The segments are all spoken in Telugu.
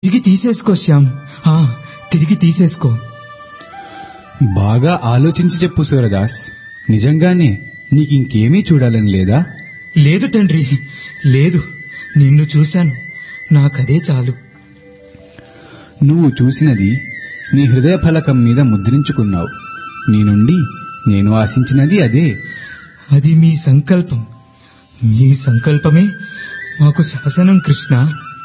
తిరిగి తీసేసుకో శ్యామ్ ఆ, తిరిగి తీసేసుకో బాగా ఆలోచించి చెప్పు సూరదాస్ నిజంగానే నీకింకేమీ చూడాలని లేదా లేదు తండ్రి లేదు నిన్ను చూశాను నాకదే చాలు నువ్వు చూసినది నీ హృదయ ఫలకం మీద ముద్రించుకున్నావు నీ నుండి నేను ఆశించినది అదే అది మీ సంకల్పం మీ సంకల్పమే మాకు శాసనం కృష్ణ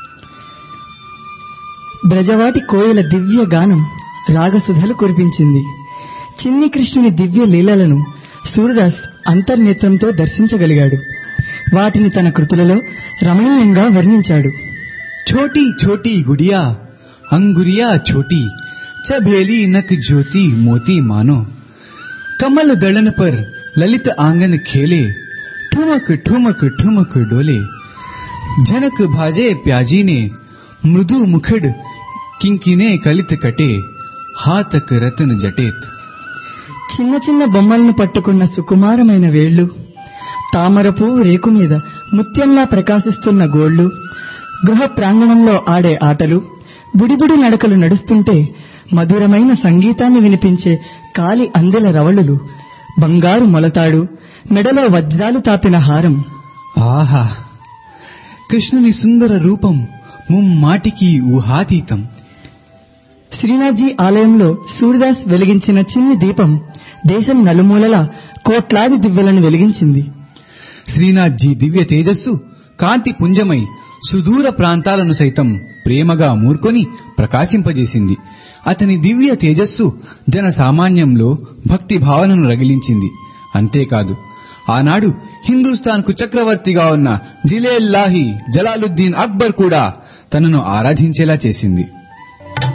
బ్రజవాటి కోయల దివ్య గానం రాగసుధలు కురిపించింది చిన్ని కృష్ణుని దివ్య లీలలను సూరదాస్ అంతర్నేత్రంతో దర్శించగలిగాడు వాటిని తన కృతులలో రమణీయంగా వర్ణించాడు छोटी छोटी गुड़िया अंगुरिया छोटी चबेली नक ज्योति मोती मानो कमल दड़न पर ललित आंगन खेले ठुमक ठुमक ठुमक डोले झनक भाजे प्याजी ने मृदु मुखड़ किंकिने कलित कटे हातक रतन जटेत చిన్న చిన్న బొమ్మలను పట్టుకున్న సుకుమారమైన వేళ్లు తామరపు రేకు మీద ముత్యంలా ప్రకాశిస్తున్న గోళ్లు గృహ ప్రాంగణంలో ఆడే ఆటలు బుడిబుడి నడకలు నడుస్తుంటే మధురమైన సంగీతాన్ని వినిపించే కాలి అందెల రవళులు బంగారు మొలతాడు మెడలో వజ్రాలు తాపిన హారం ఆహా కృష్ణుని సుందర రూపం ముమ్మాటికి ఊహాతీతం శ్రీనాథ్జీ ఆలయంలో సూర్యదాస్ వెలిగించిన చిన్ని దీపం దేశం నలుమూలలా కోట్లాది దివ్యలను వెలిగించింది శ్రీనాథ్జీ దివ్య తేజస్సు కాంతి పుంజమై సుదూర ప్రాంతాలను సైతం ప్రేమగా మూర్కొని ప్రకాశింపజేసింది అతని దివ్య తేజస్సు జన సామాన్యంలో భక్తి భావనను రగిలించింది అంతేకాదు ఆనాడు హిందూస్థాన్కు చక్రవర్తిగా ఉన్న జిలేల్లాహి జలాలుద్దీన్ అక్బర్ కూడా తనను ఆరాధించేలా చేసింది